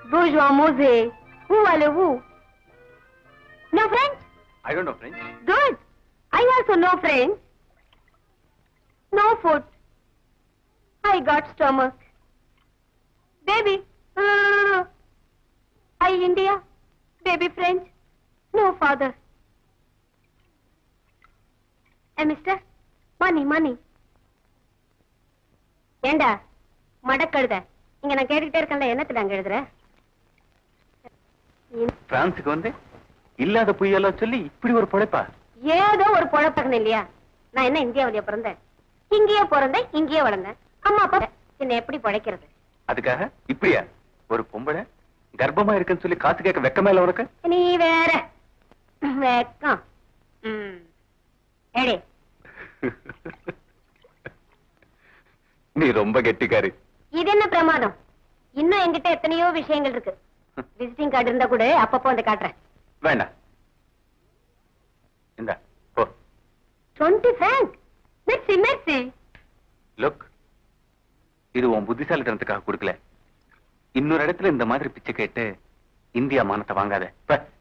bourgeois mose. Où allez-vous? No French? I don't know French Good. I also know French. No food. I got stomach. Baby. Uh, I India. Baby French. No father. Hey, mister. Money, money. ஏண்டா மடக்கழுத இங்க நான் கேட்டுக்கிட்டே இருக்கேன்ல என்னத்துல அங்க எழுதுற பிரான்ஸுக்கு வந்து இல்லாத பொய்யெல்லாம் சொல்லி இப்படி ஒரு படைப்பா ஏதோ ஒரு பொழப்பகன் இல்லையா நான் என்ன இந்தியாவிலேயே பிறந்தேன் இங்கேயே பிறந்தேன் இங்கேயே வளர்ந்தேன் அம்மா அப்பா என்ன எப்படி பிழைக்கிறது அதுக்காக இப்படியா ஒரு பொம்பளை கர்ப்பமா இருக்குன்னு சொல்லி காசு கேட்க வெக்கமே இல்ல உனக்கு நீ வேற வெக்கம் ம். ஏடி நீ ரொம்ப கெட்டிக்காரி இது என்ன பிரமாதம் இன்னும் என்கிட்ட எத்தனையோ விஷயங்கள் இருக்கு விசிட்டிங் கார்டு இருந்தா கூட அப்பப்போ வந்து காட்டுறேன் வேண்டாம் இந்த போ டுவெண்ட்டி franc மெர்சி மெர்சி லுக் இது உன் புத்திசாலித்தனத்துக்காக கொடுக்கல இன்னொரு இடத்துல இந்த மாதிரி பிச்சை கேட்டு இந்தியா மானத்தை வாங்காத ப